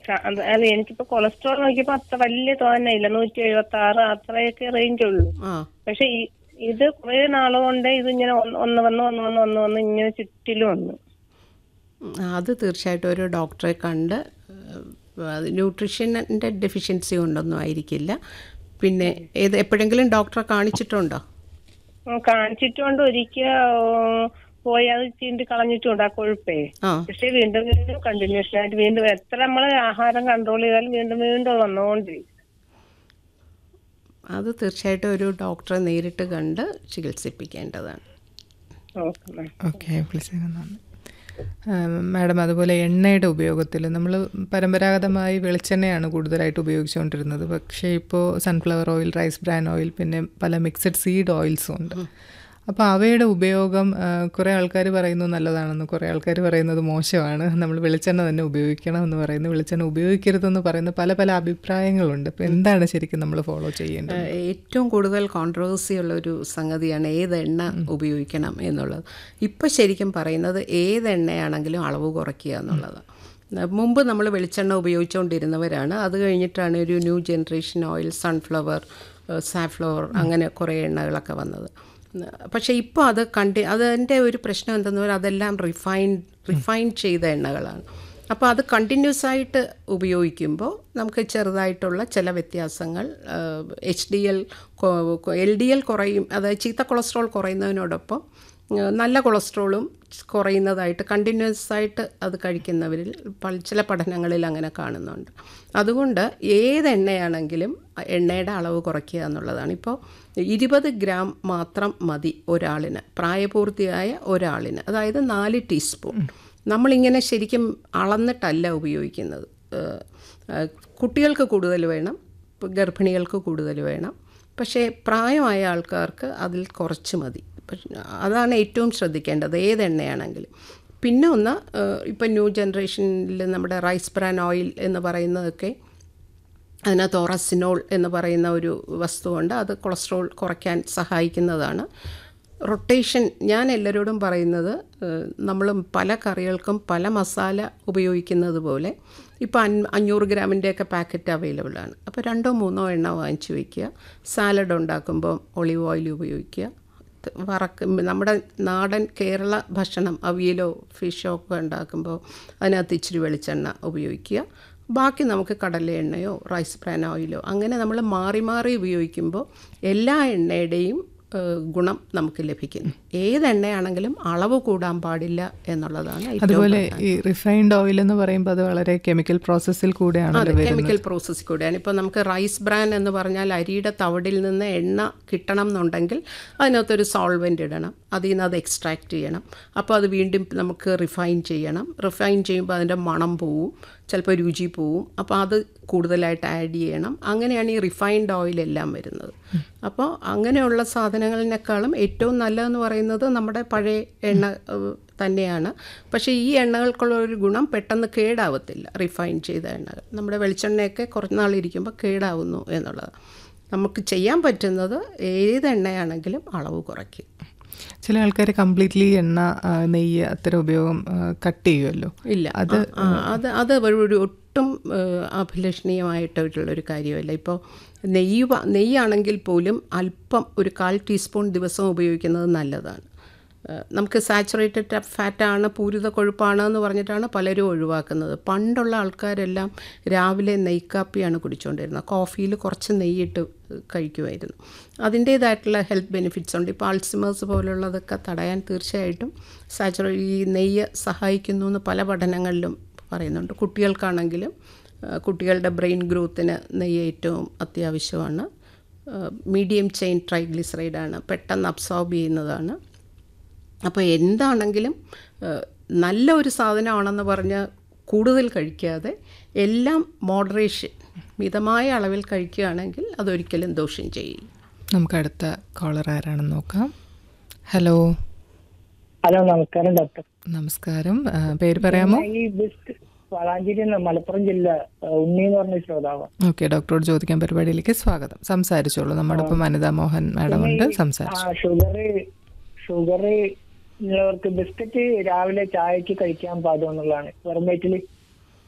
ക- അത് അല്ല എനിക്കിപ്പോ കൊളസ്ട്രോൾ നോക്കിയപ്പോ അത്ര വലിയ തോന്നെ ഇല്ല നൂറ്റി എഴുപത്തി ആറ് അത്രയൊക്കെ റേഞ്ച് ഉള്ളൂ ആ പക്ഷെ ഈ- ഇത് കുറെ നാള് കൊണ്ട് ഇത് ഇങ്ങനെ ഒന്ന് ഒന്ന് വന്ന് ഒന്ന് വന്ന് ഒന്ന് വന്ന് ഇങ്ങനെ ചുറ്റിലും വന്നു ഉം, അത് തീർച്ചയായിട്ടും ഒരു ഡോക്ടറെ കണ്ട് ന്യൂട്രീഷൻ്റെ ഡെഫിഷ്യൻസി കൊണ്ടൊന്നും ആയിരിക്കില്ല പിന്നെ ഏത് എപ്പോഴെങ്കിലും ഡോക്ടറെ കാണിച്ചിട്ടുണ്ടോ ഉം, കാണിച്ചിട്ടുണ്ട് ഒരിക്കൽ പോയി അത് ചീണ്ടി കളഞ്ഞിട്ടുണ്ട് ആ കൊഴുപ്പേ ആ പക്ഷെ വീണ്ടും വീണ്ടും കണ്ടിന്യൂഷൻ ആയിട്ട് വീണ്ടും എത്ര നമ്മൾ ആഹാരം കൺട്രോൾ ചെയ്താലും വീണ്ടും വീണ്ടും അത് വന്നുകൊണ്ടിരിക്കും അത് തീർച്ചയായിട്ടും ഒരു ഡോക്ടറെ നേരിട്ട് കണ്ട് ചികിത്സിപ്പിക്കേണ്ടതാണ് ഓക്കെ മാം ഓക്കെ വിളിച്ചതിന് നന്ദി ആ, മാഡം അതുപോലെ എണ്ണയുടെ ഉപയോഗത്തിൽ നമ്മൾ പരമ്പരാഗതമായി വെളിച്ചെണ്ണയാണ് കൂടുതലായിട്ട് ഉപയോഗിച്ചുകൊണ്ടിരുന്നത് പക്ഷേ ഇപ്പോൾ sunflower oil rice bran oil പിന്നെ പല മിക്സഡ് സീഡ് ഓയിൽസും ഉണ്ട് അപ്പോൾ അവയുടെ ഉപയോഗം ആ, കുറേ ആൾക്കാർ പറയുന്നു നല്ലതാണെന്ന് കുറേ ആൾക്കാർ പറയുന്നത് മോശമാണ് നമ്മൾ വെളിച്ചെണ്ണ തന്നെ ഉപയോഗിക്കണം എന്ന് പറയുന്നു വെളിച്ചെണ്ണ ഉപയോഗിക്കരുതെന്ന് പറയുന്ന പല പല അഭിപ്രായങ്ങളുണ്ട് അപ്പോൾ എന്താണ് ശരിക്കും നമ്മൾ ഫോളോ ചെയ്യേണ്ടത് ഏഹ് ഏറ്റവും കൂടുതൽ കോൺട്രവേഴ്സി ഉള്ള ഒരു സംഗതിയാണ് ഏത് എണ്ണ ഉപയോഗിക്കണം എന്നുള്ളത് ഇപ്പം ശരിക്കും പറയുന്നത് ഏത് എണ്ണയാണെങ്കിലും അളവ് കുറയ്ക്കുക എന്നുള്ളതാണ് ഏഹ് മുമ്പ് നമ്മൾ വെളിച്ചെണ്ണ ഉപയോഗിച്ചുകൊണ്ടിരുന്നവരാണ് അത് കഴിഞ്ഞിട്ടാണ് ഒരു new generation oil sunflower safflower അങ്ങനെ കുറേ എണ്ണകളൊക്കെ വന്നത് ഏഹ് പക്ഷേ ഇപ്പോൾ അത് കണ്ടി അതിൻ്റെ ഒരു പ്രശ്നം എന്തെന്ന് പറഞ്ഞാൽ അതെല്ലാം റിഫൈൻ റിഫൈൻ ചെയ്ത എണ്ണകളാണ് അപ്പോൾ അത് കണ്ടിന്യൂസ് ആയിട്ട് ഉപയോഗിക്കുമ്പോൾ നമുക്ക് ചെറുതായിട്ടുള്ള ചില വ്യത്യാസങ്ങൾ H D L L D L കുറയും അതായത് ചീത്ത കൊളസ്ട്രോൾ കുറയുന്നതിനോടൊപ്പം ആ, നല്ല കൊളസ്ട്രോളും കുറയുന്നതായിട്ട് കണ്ടിന്യൂസ് ആയിട്ട് അത് കഴിക്കുന്നവരിൽ പല- ചില പഠനങ്ങളിൽ അങ്ങനെ കാണുന്നുണ്ട് അതുകൊണ്ട് ഏത് എണ്ണയാണെങ്കിലും എണ്ണയുടെ അളവ് കുറയ്ക്കുക എന്നുള്ളതാണ് ഇപ്പോൾ ഇരുപത് ഗ്രാം മാത്രം മതി ഒരാളിന് പ്രായപൂർത്തിയായ ഒരാളിന് അതായത് നാല് ടീസ്പൂൺ നമ്മളിങ്ങനെ ശരിക്കും അളന്നിട്ടല്ല ഉപയോഗിക്കുന്നത് ഏഹ്, ഏഹ്, കുട്ടികൾക്ക് കൂടുതൽ വേണം ഇപ്പം ഗർഭിണികൾക്ക് കൂടുതൽ വേണം പക്ഷേ പ്രായമായ ആൾക്കാർക്ക് അതിൽ കുറച്ച് മതി പക്ഷെ അതാണ് ഏറ്റവും ശ്രദ്ധിക്കേണ്ടത് ഏത് എണ്ണയാണെങ്കിലും പിന്നെ ഒന്ന് ഏഹ്, ഇപ്പം ന്യൂ ജനറേഷനിൽ നമ്മുടെ റൈസ് ബ്രാൻ ഓയിൽ എന്ന് പറയുന്നതൊക്കെ അതിനകത്ത് ഒറസിനോൾ എന്ന് പറയുന്ന ഒരു വസ്തുവുണ്ട് അത് കൊളസ്ട്രോൾ കുറയ്ക്കാൻ സഹായിക്കുന്നതാണ് റൊട്ടേഷൻ ഞാൻ എല്ലാവരോടും പറയുന്നത് നമ്മൾ പല കറികൾക്കും പല മസാല ഉപയോഗിക്കുന്നത് പോലെ ഇപ്പോൾ അൻ അഞ്ഞൂറ് ഗ്രാമിൻ്റെയൊക്കെ പാക്കറ്റ് അവൈലബിൾ ആണ് അപ്പോൾ രണ്ടോ മൂന്നോ എണ്ണ വാങ്ങിച്ച് വയ്ക്കുക സാലഡ് ഉണ്ടാക്കുമ്പോൾ ഒളിവ് ഓയിൽ ഉപയോഗിക്കുക ത- വറക്ക് നമ്മുടെ നാടൻ കേരള ഭക്ഷണം അവിയലോ ഫിഷോ ഒക്കെ ഉണ്ടാക്കുമ്പോൾ അതിനകത്ത് ഇച്ചിരി വെളിച്ചെണ്ണ ഉപയോഗിക്കുക ബാക്കി നമുക്ക് കടല എണ്ണയോ റൈസ് ബ്രാൻ ഓയിലോ അങ്ങനെ നമ്മൾ മാറി മാറി ഉപയോഗിക്കുമ്പോൾ എല്ലാ എണ്ണയുടെയും ഏഹ്, ഗുണം നമുക്ക് ലഭിക്കുന്നു ഏത് എണ്ണയാണെങ്കിലും അളവ് കൂടാൻ പാടില്ല എന്നുള്ളതാണ് ഏറ്റവും അതുപോലെ ഈ റിഫൈൻഡ് ഓയിൽ എന്ന് പറയുമ്പോൾ അത് വളരെ കെമിക്കൽ പ്രോസസ്സിൽ കൂടെയാണല്ലോ അതെ വരുന്നത് കെമിക്കൽ പ്രോസസ്സ് കൂടെയാണ് ഇപ്പോൾ നമുക്ക് റൈസ് ബ്രാൻ എന്ന് പറഞ്ഞാൽ അരിയുടെ തവിടിൽ നിന്ന് എണ്ണ കിട്ടണം എന്നുണ്ടെങ്കിൽ അതിനകത്തൊരു സോൾവെൻ്റ് ഇടണം അതിൽ നിന്ന് അത് എക്സ്ട്രാക്ട് ചെയ്യണം അപ്പോൾ അത് വീണ്ടും നമുക്ക് റിഫൈൻ ചെയ്യണം റിഫൈൻ ചെയ്യുമ്പോൾ അതിൻ്റെ മണം പോവും ചിലപ്പോൾ രുചി പോവും അപ്പോൾ അത് കൂടുതലായിട്ട് ആഡ് ചെയ്യണം അങ്ങനെയാണ് ഈ റിഫൈൻഡ് ഓയിലെല്ലാം വരുന്നത് അപ്പോൾ അങ്ങനെയുള്ള സാധനങ്ങളിനേക്കാളും ഏറ്റവും നല്ലതെന്ന് പറയുന്നത് നമ്മുടെ പഴയ എണ്ണ ഏഹ്, തന്നെയാണ് പക്ഷേ ഈ എണ്ണകൾക്കുള്ള ഒരു ഗുണം പെട്ടെന്ന് കേടാവത്തില്ല റിഫൈൻ ചെയ്ത എണ്ണകൾ നമ്മുടെ വെളിച്ചെണ്ണയൊക്കെ കുറച്ച് നാളിരിക്കുമ്പോൾ കേടാവുന്നു എന്നുള്ളത് നമുക്ക് ചെയ്യാൻ പറ്റുന്നത് ഏത് എണ്ണയാണെങ്കിലും അളവ് കുറയ്ക്കും ചില ആൾക്കാർ കംപ്ലീറ്റ്ലി എണ്ണ ആ, നെയ്യ് അത്തരം ഉപയോഗം കട്ട് ചെയ്യുമല്ലോ ഇല്ല അത് ആ, അത് അത് ഒരു ഒട്ടും ഏഹ്, അഭിലഷണീയമായിട്ടുള്ളൊരു കാര്യമല്ല ഇപ്പോൾ നെയ്യ് വ- നെയ്യാണെങ്കിൽ പോലും അല്പം ഒരു കാൽ ടീസ്പൂൺ ദിവസം ഉപയോഗിക്കുന്നത് നല്ലതാണ് ഏഹ്, നമുക്ക് സാച്ചുറേറ്റഡ് ഫാറ്റാണ് പൂരിത കൊഴുപ്പാണ് എന്ന് പറഞ്ഞിട്ടാണ് പലരും ഒഴിവാക്കുന്നത് പണ്ടുള്ള ആൾക്കാരെല്ലാം രാവിലെ നെയ്ക്കാപ്പിയാണ് കുടിച്ചുകൊണ്ടിരുന്നത് കോഫിയിൽ കുറച്ച് നെയ്യിട്ട് കഴിക്കുമായിരുന്നു അതിൻ്റേതായിട്ടുള്ള ഹെൽത്ത് ബെനിഫിറ്റ്സ് ഉണ്ട് ഇപ്പോൾ അൾസിമേഴ്സ് പോലുള്ളതൊക്കെ തടയാൻ തീർച്ചയായിട്ടും സാച്ചുറേ ഈ നെയ്യ് സഹായിക്കുന്നു എന്ന് പല പഠനങ്ങളിലും പറയുന്നുണ്ട് കുട്ടികൾക്കാണെങ്കിലും ആ, കുട്ടികളുടെ ബ്രെയിൻ ഗ്രോത്തിന് നെയ്യ് ഏറ്റവും അത്യാവശ്യമാണ് മീഡിയം ചെയിൻ ട്രൈഗ്ലിസറൈഡാണ് പെട്ടെന്ന് അബ്സോർബ് ചെയ്യുന്നതാണ് അപ്പോൾ എന്താണെങ്കിലും ഏഹ്, നല്ല ഒരു സാധനമാണെന്ന് പറഞ്ഞ് കൂടുതൽ കഴിക്കാതെ എല്ലാം മോഡറേഷൻ മിതമായ അളവിൽ കഴിക്കുകയാണെങ്കിൽ അതൊരിക്കലും ദോഷം ചെയ്യില്ല നമുക്ക് അടുത്ത കോളർ ആരാണെന്ന് നോക്കാം ഹലോ ഹലോ നമസ്കാരം ഡോക്ടർ നമസ്കാരം ആ, പേര് പറയാമോ ഈ ബെസ്റ്റ് വളാഞ്ചേരി എന്ന മലപ്പുറം ജില്ല ആ, ഉണ്ണി എന്ന് പറഞ്ഞ ശ്രോതാവാണ് ഓക്കെ ഡോക്ടറോട് ചോദിക്കാൻ പരിപാടിയിലേക്ക് സ്വാഗതം സംസാരിച്ചോളൂ നമ്മുടെ ഒപ്പം അനിത മോഹൻ മാഡം ഉണ്ട് ആ സംസാരിച്ചു ഷുഗർ ഷുഗർ ഉള്ളവർക്ക് ബിസ്ക്കറ്റ് രാവിലെ ചായക്ക് കഴിക്കാൻ പാടുമെന്നുള്ളതാണ് വെറും വയറ്റില്